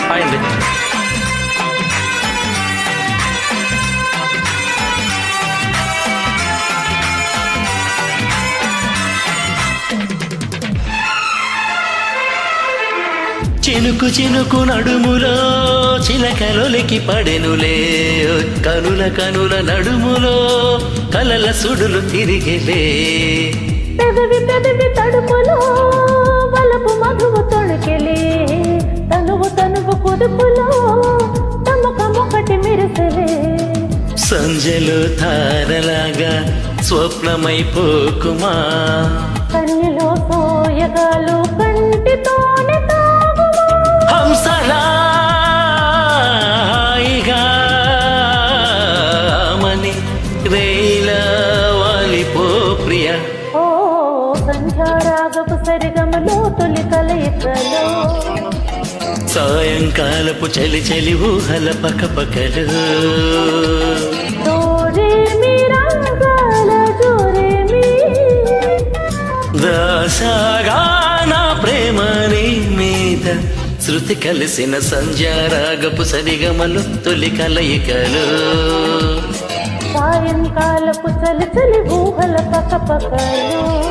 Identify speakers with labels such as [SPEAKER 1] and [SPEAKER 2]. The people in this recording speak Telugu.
[SPEAKER 1] హాయ్ అండి చినుకు చినుకు నడుములో చిలకలొలికి పడెనులే కనుల కనుల నడుములో కలల సుడులు తిరిగెలే
[SPEAKER 2] పెదవి పెదవి తడుపులో వలపు మధువు తొణికెలే తనువు తనువు కుదుపులో తమకమొకటి మెరిసెలే
[SPEAKER 1] సంజలో తారలాగా స్వప్నమైపోకుమా
[SPEAKER 2] కన్యలో సోయగాలు కంటితోనే తాగుమా
[SPEAKER 1] హంసలాయిగా మని రేలా వాలిపో ప్రియ
[SPEAKER 2] ఓ సంధ్యారాగపు సరిగమలో తొలి కలయికలో
[SPEAKER 1] సాయంకాలపు చలి చలి ఊహల పకపకలు
[SPEAKER 2] దోరే మీ రంగాల జోరే మీ
[SPEAKER 1] దాసాగా నా ప్రేమ నీ మీద శృతి కలిసిన సంధ్యారాగపు సరిగమలు తొలి కలయికలు
[SPEAKER 2] సాయంకాలపు చలి చలి ఊహల పక్క పక్కలు